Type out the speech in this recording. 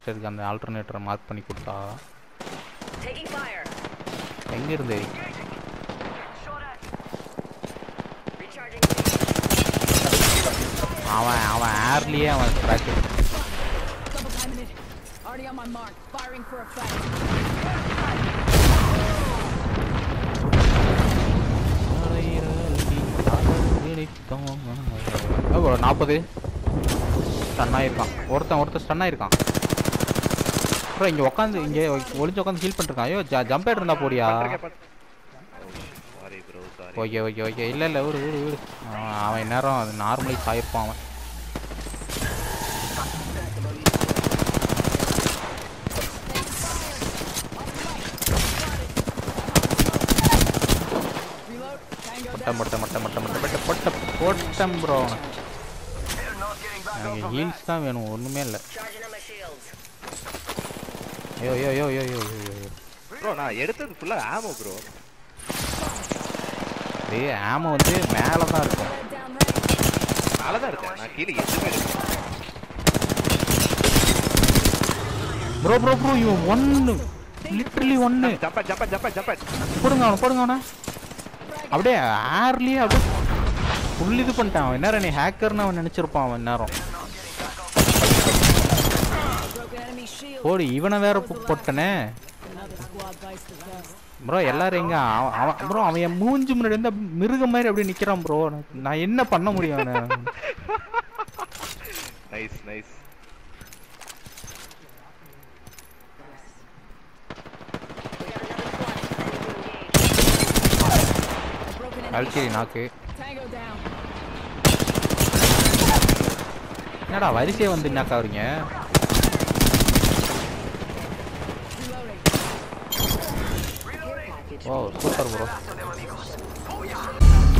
இதுக்கு அந்த ஆல்டர்னேட்டரை மார்க் பண்ணி கொடுத்தா Taking fire. எங்க இருந்து Recharging. அவன் அவன் ஏர்லயே அவன் scratch Double timing it. Already on my mark. Firing for effect. நாற்பது ஸ்டன் ஆயிருக்கான் ஒருத்தன் ஒருத்தன் ஸ்டன் ஆயிருக்கான் அப்புறம் இங்க உட்காந்து இங்க ஒளிஞ்சு உட்காந்து ஹீல் பண்ணிருக்கான் ஐயோ ஜம்பேட் இருந்தா போடியா sorry bro sorry okay okay okay இல்ல இல்ல விடு விடு விடு அவன் அவன் நேரம் அது நார்மலி சாயிருப்பான் அவன் Reload. Tango மொட்டை மொட்டை மொட்டை மொட்டை மொட்டை மொட்டை மொட்டை போட்டம் ப்ரோ எனக்கு ஹீல்ஸ் தான் வேணும் ஒண்ணுமே இல்லை Charging on my shields. ஐயோ ஐயோ ஐயோ ஐயோ ஐயோ ஐயோ ஐயோ ப்ரோ நான் எடுத்தது ஃபுல்லா ஆமோ ப்ரோ டேய் ஆம வந்து மேலே தான் இருக்கும் down range. மேல தான் இருக்கேன் நான் கீழே எதுவுமே எடுக்கல ப்ரோ ப்ரோ ப்ரோ இவன் ஒன்று லிட்ரலி ஒன்று ஜம்ப ஜம்ப ஜம்ப ஜம்ப போடுங்க அவனை போடுங்க அவனை அப்படியே ஏர்லயே அப்படியே ஃபுல் இது பண்ணிட்டான் அவன் நேரம் நீ ஹேக்கர்னு அவன் நினச்சிருப்பான் அவன் நேரம் Broken enemy shield. போடு இவனை வேற பு- போட்டனே Another squad bites the dust. Bro எல்லாரும் எங்க அவன் அவன் ப்ரோ அவன் என் மூஞ்சி முன்னாடி வந்து அப்படியே மிருகம் மாதிரி அப்படியே நிக்கிறான் ப்ரோ நான் என்ன பண்ண முடியும் அவனை nice nice We got another squad planning to engage. Broken enemy அல்கிரி நாக்கு Tango down. என்னடா வரிசையை வந்து நாக்கா வரீங்க Reloading. Care package. ஓ சூப்பர் ப்ரோ